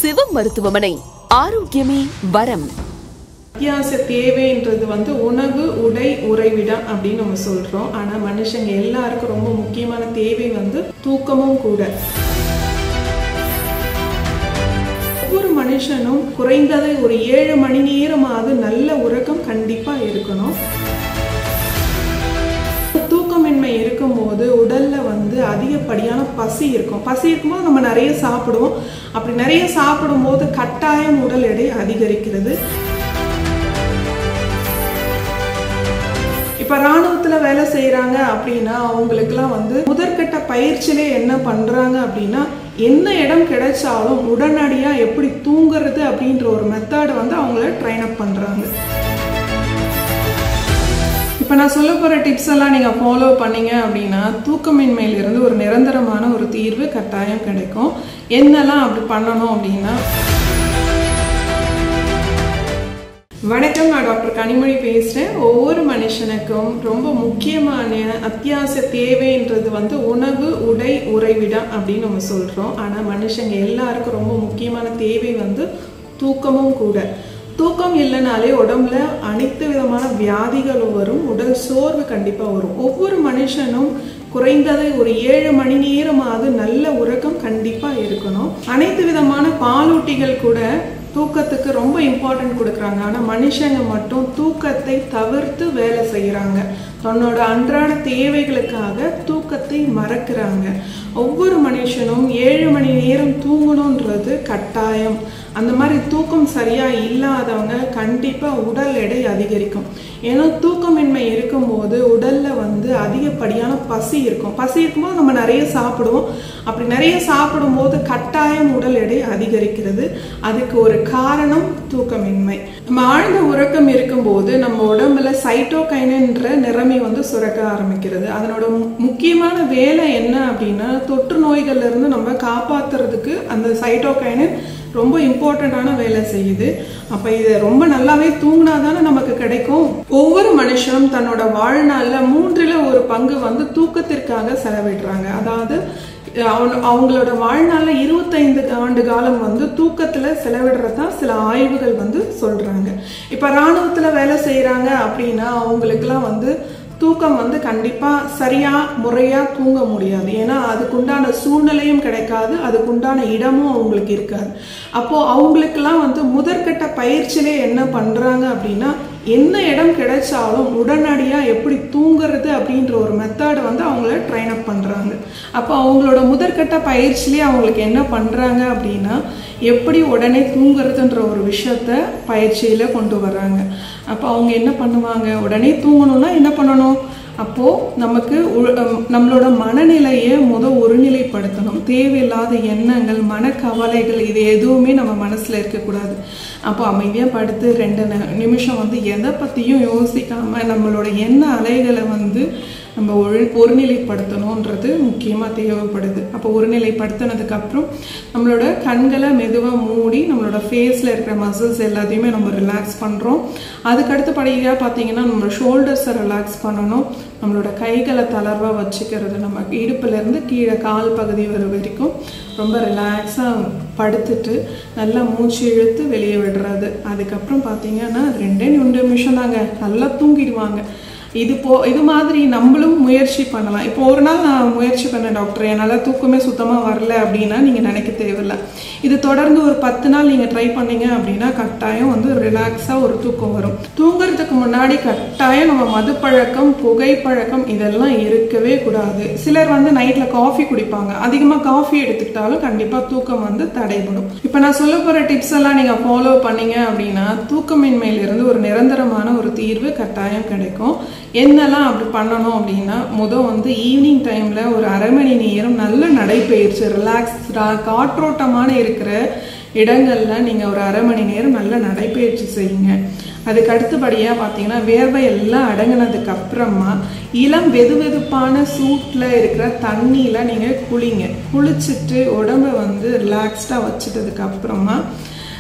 சிவம் மருத்துவமனை ஆரோக்கியமே வரம் அத்தியாவசிய தேவைன்றது வந்து உணவு உடை உறைவிடம் அப்படின்னு நம்ம சொல்றோம் ஆனா மனுஷங்க எல்லாருக்கும் ரொம்ப முக்கியமான தேவை வந்து தூக்கமும் கூட ஒவ்வொரு மனுஷனும் குறைந்தது ஒரு ஏழு மணி நேரமாவது நல்ல உறக்கம் கண்டிப்பா இருக்கணும் தூக்கமின்மை இருக்கும்போது உடல்ல வந்து அதிகப்படியான பசி இருக்கும் பசி இருக்கும்போது நம்ம நிறைய சாப்பிடுவோம் அப்படி நிறைய சாப்பிடும்போது கட்டாயம் உடல் எடை அதிகரிக்கிறது இப்ப ராணுவத்துல வேலை செய்யறாங்க அப்படின்னா அவங்களுக்குலாம் வந்து முதற்கட்ட பயிற்சியிலே என்ன பண்றாங்க அப்படின்னா என்ன இடம் கிடைச்சாலும் உடனடியா எப்படி தூங்குறது அப்படின்ற ஒரு மெத்தடை வந்து அவங்கள ட்ரைன் அப் பண்றாங்க இப்போ நான் சொல்ல போகிற டிப்ஸ் எல்லாம் நீங்கள் ஃபாலோ பண்ணீங்க அப்படின்னா தூக்கமின்மையிலிருந்து ஒரு நிரந்தரமான ஒரு தீர்வு கட்டாயம் கிடைக்கும் என்னெல்லாம் அப்படி பண்ணணும் அப்படின்னா வணக்கம் நான் டாக்டர் கனிமொழி பேசுகிறேன் ஒவ்வொரு மனுஷனுக்கும் ரொம்ப முக்கியமான அத்தியாவசிய தேவைன்றது வந்து உணவு உடை உறைவிடம் அப்படின்னு நம்ம சொல்கிறோம் ஆனால் மனுஷங்க எல்லாருக்கும் ரொம்ப முக்கியமான தேவை வந்து தூக்கமும் கூட தூக்கம் இல்லைனாலே உடம்புல அனைத்து விதமான வியாதிகளும் வரும் உடல் சோர்வு கண்டிப்பாக வரும் ஒவ்வொரு மனுஷனும் குறைந்தது ஒரு ஏழு மணி நேரமாவது நல்ல உறக்கம் கண்டிப்பாக இருக்கணும் அனைத்து விதமான பாலூட்டிகள் கூட தூக்கத்துக்கு ரொம்ப இம்பார்ட்டன்ட் கொடுக்குறாங்க ஆனால் மனுஷங்க மட்டும் தூக்கத்தை தவிர்த்து வேலை செய்கிறாங்க தன்னோட அன்றாட தேவைகளுக்காக தூக்கத்தை மறக்கிறாங்க ஒவ்வொரு மனுஷனும் ஏழு மணி நேரம் தூங்கணுன்றது கட்டாயம் அந்த மாதிரி தூக்கம் சரியா இல்லாதவங்க கண்டிப்பா உடல் எடை அதிகரிக்கும் ஏன்னா தூக்கமின்மை இருக்கும்போது உடல்ல வந்து அதிகப்படியான பசி இருக்கும் பசி இருக்கும்போது நம்ம நிறைய சாப்பிடுவோம் அப்படி நிறைய சாப்பிடும்போது கட்டாயம் உடல் எடை அதிகரிக்கிறது அதுக்கு ஒரு காரணம் தூக்கமின்மை நம்ம ஆழ்ந்த உறக்கம் இருக்கும்போது நம்ம உடம்புல சைட்டோகைனன்ற நிறமி வந்து சுரக்க ஆரம்பிக்கிறது அதனோட முக்கியமான வேலை என்ன அப்படின்னா தொற்று நோய்கள்ல இருந்து நம்ம காப்பாத்துறதுக்கு அந்த சைட்டோகைனன் ரொம்ப இம்பார்ட்டண்ட்டான வேலை செய்யுது அப்ப இது ரொம்ப நல்லாவே தூங்கினா தானே நமக்கு கிடைக்கும் ஒவ்வொரு மனுஷனும் தன்னோட வாழ்நாள்ல மூன்றுல ஒரு பங்கு வந்து தூக்கத்திற்காக செலவிடுறாங்க அதாவது அவங்களோட வாழ்நாள்ல இருபத்தைந்து ஆண்டு காலம் வந்து தூக்கத்துல செலவிடுறதா சில ஆய்வுகள் வந்து சொல்றாங்க இப்ப ராணுவத்துல வேலை செய்யறாங்க அப்படின்னா அவங்களுக்குலாம் வந்து தூக்கம் வந்து கண்டிப்பா சரியா முறையா தூங்க முடியாது ஏன்னா அதுக்குண்டான சூழ்நிலையும் கிடைக்காது அதுக்குண்டான இடமும் அவங்களுக்கு இருக்காது அப்போ அவங்களுக்கெல்லாம் வந்து முதற்கட்ட பயிற்சியிலே என்ன பண்றாங்க அப்படின்னா என்ன இடம் கிடைச்சாலும் உடனடியா எப்படி தூங்குறது அப்படின்ற ஒரு மெத்தடை வந்து அவங்கள ட்ரைன் அப் பண்றாங்க அப்போ அவங்களோட முதற்கட்ட பயிற்சியிலே அவங்களுக்கு என்ன பண்றாங்க அப்படின்னா எப்படி உடனே தூங்குறதுன்ற ஒரு விஷயத்த பயிற்சியில கொண்டு வர்றாங்க அப்போ அவங்க என்ன பண்ணுவாங்க உடனே தூங்கணும்னா என்ன பண்ணணும் அப்போ நமக்கு நம்மளோட மனநிலையை முத ஒருநிலைப்படுத்தணும் தேவையில்லாத எண்ணங்கள் மனக்கவலைகள் இது எதுவுமே நம்ம மனசுல இருக்கக்கூடாது அப்போ அமைதியா படுத்து ரெண்டு நிமிஷம் வந்து எதை பத்தியும் யோசிக்காம நம்மளோட எண்ண அலைகளை வந்து நம்ம ஒரு ஒருநிலைப்படுத்தணுன்றது முக்கியமாக தேவைப்படுது அப்போ ஒருநிலைப்படுத்தினதுக்கு அப்புறம் நம்மளோட கண்களை மெதுவாக மூடி நம்மளோட ஃபேஸில் இருக்கிற மசில்ஸ் எல்லாத்தையுமே நம்ம ரிலாக்ஸ் பண்ணுறோம் அதுக்கடுத்து படியாக பார்த்தீங்கன்னா நம்ம ஷோல்டர்ஸை ரிலாக்ஸ் பண்ணணும் நம்மளோட கைகளை தளர்வாக வச்சுக்கிறது நம்ம இடுப்புலேருந்து கீழே கால் பகுதி வர வரைக்கும் ரொம்ப ரிலாக்ஸாக படுத்துட்டு நல்லா மூச்சு இழுத்து வெளியே விடுறது அதுக்கப்புறம் பார்த்தீங்கன்னா ரெண்டே ரெண்டு நிமிஷம் தாங்க நல்லா தூங்கிடுவாங்க இது போ இது மாதிரி நம்மளும் முயற்சி பண்ணலாம் இப்போ ஒரு நாள் நான் முயற்சி பண்ணேன் டாக்டர் என்னால் தூக்கமே சுத்தமாக வரல அப்படின்னா நீங்கள் நினைக்க தேவையில்ல இது தொடர்ந்து ஒரு பத்து நாள் நீங்கள் ட்ரை பண்ணீங்க அப்படின்னா கட்டாயம் வந்து ரிலாக்ஸாக ஒரு தூக்கம் வரும் தூங்குறதுக்கு முன்னாடி கட்டாயம் நம்ம மது பழக்கம் புகைப்பழக்கம் இதெல்லாம் இருக்கவே கூடாது சிலர் வந்து நைட்டில் காஃபி குடிப்பாங்க அதிகமாக காஃபி எடுத்துக்கிட்டாலும் கண்டிப்பாக தூக்கம் வந்து தடைபடும் இப்போ நான் சொல்ல போகிற டிப்ஸ் எல்லாம் நீங்கள் ஃபாலோ பண்ணீங்க அப்படின்னா தூக்கமின்மையிலிருந்து ஒரு நிரந்தரமான ஒரு தீர்வு கட்டாயம் கிடைக்கும் என்னெல்லாம் அப்படி பண்ணணும் அப்படின்னா முதல் வந்து ஈவினிங் டைமில் ஒரு அரை மணி நேரம் நல்ல நடைப்பயிற்சி ரிலாக்ஸ்டாக காற்றோட்டமான இருக்கிற இடங்கள்ல நீங்கள் ஒரு அரை மணி நேரம் நல்ல நடைப்பயிற்சி செய்யுங்க அதுக்கு அடுத்தபடியாக பார்த்தீங்கன்னா வேர்வை எல்லாம் அடங்கினதுக்கு அப்புறமா இளம் வெது வெதுப்பான சூட்டில் இருக்கிற தண்ணியில் நீங்கள் குளிங்க குளிச்சுட்டு உடம்பை வந்து ரிலாக்ஸ்டாக வச்சுட்டதுக்கு அப்புறமா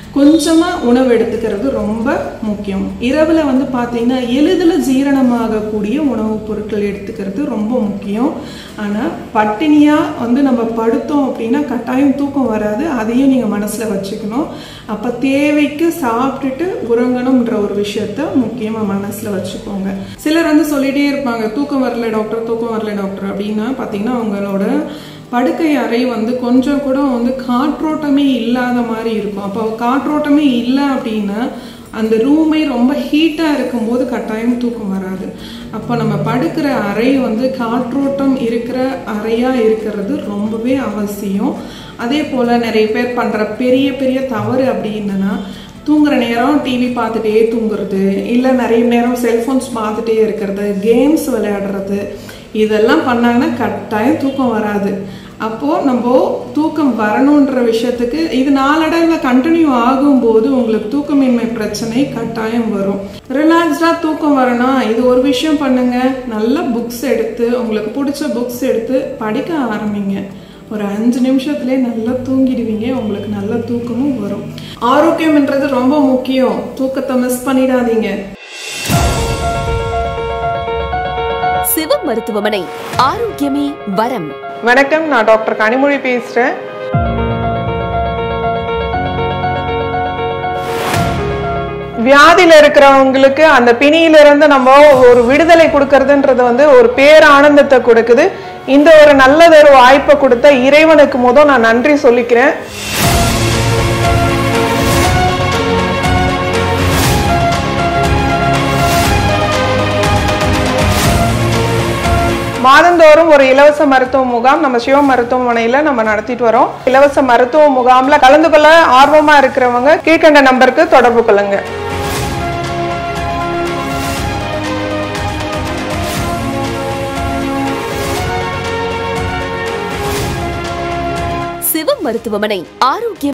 கொஞ்சமா உணவு எடுத்துக்கிறது ரொம்ப முக்கியம் இரவுல வந்து பார்த்தீங்கன்னா எளிதில் ஜீரணமாகக்கூடிய உணவுப் பொருட்கள் எடுத்துக்கிறது ரொம்ப முக்கியம் ஆனா பட்டினியா வந்து நம்ம படுத்தோம் அப்படின்னா கட்டாயம் தூக்கம் வராது அதையும் நீங்க மனசுல வச்சுக்கணும் அப்ப தேவைக்கு சாப்பிட்டுட்டு உறங்கணும்ன்ற ஒரு விஷயத்த முக்கியமா மனசுல வச்சுக்கோங்க சிலர் வந்து சொல்லிட்டே இருப்பாங்க தூக்கம் வரல டாக்டர் தூக்கம் வரல டாக்டர் அப்படின்னா பாத்தீங்கன்னா அவங்களோட படுக்கை அறை வந்து கொஞ்சம் கூட வந்து காற்றோட்டமே இல்லாத மாதிரி இருக்கும் அப்போ காற்றோட்டமே இல்லை அப்படின்னா அந்த ரூமே ரொம்ப ஹீட்டாக இருக்கும்போது கட்டாயம் தூக்கம் வராது அப்போ நம்ம படுக்கிற அறை வந்து காற்றோட்டம் இருக்கிற அறையாக இருக்கிறது ரொம்பவே அவசியம் அதே போல் நிறைய பேர் பண்ணுற பெரிய பெரிய தவறு அப்படின்னா தூங்குற நேரம் டிவி பார்த்துட்டே தூங்குறது இல்லை நிறைய நேரம் செல்ஃபோன்ஸ் பார்த்துட்டே இருக்கிறது கேம்ஸ் விளையாடுறது இதெல்லாம் பண்ணாங்கன்னா கட்டாயம் தூக்கம் வராது அப்போது நம்ம தூக்கம் வரணுன்ற விஷயத்துக்கு இது நாளடைவில் கண்டினியூ ஆகும்போது உங்களுக்கு தூக்கமின்மை பிரச்சனை கட்டாயம் வரும் ரிலாக்ஸ்டாக தூக்கம் வரணும் இது ஒரு விஷயம் பண்ணுங்க நல்ல புக்ஸ் எடுத்து உங்களுக்கு பிடிச்ச புக்ஸ் எடுத்து படிக்க ஆரம்பிங்க ஒரு அஞ்சு நிமிஷத்துலேயே நல்லா தூங்கிடுவீங்க உங்களுக்கு நல்ல தூக்கமும் வரும் ஆரோக்கியம்ன்றது ரொம்ப முக்கியம் தூக்கத்தை மிஸ் பண்ணிடாதீங்க சிவம் மருத்துவமனை ஆரோக்கியமே வரம் வணக்கம் நான் டாக்டர் கனிமொழி பேசுகிறேன் வியாதியில இருக்கிறவங்களுக்கு அந்த பிணியிலிருந்து நம்ம ஒரு விடுதலை கொடுக்கறதுன்றது வந்து ஒரு பேர் ஆனந்தத்தை கொடுக்குது இந்த ஒரு நல்லதொரு வாய்ப்பை கொடுத்த இறைவனுக்கு முதல் நான் நன்றி சொல்லிக்கிறேன் மாதந்தோறும் ஒரு இலவச மருத்துவ முகாம் நம்ம சிவ மருத்துவமனையில நம்ம நடத்திட்டு வரோம் இலவச மருத்துவ முகாம்ல கலந்து கொள்ள ஆர்வமா இருக்கிறவங்க கீழ்கண்ட நம்பருக்கு தொடர்பு கொள்ளுங்க சிவம் மருத்துவமனை ஆரோக்கியம்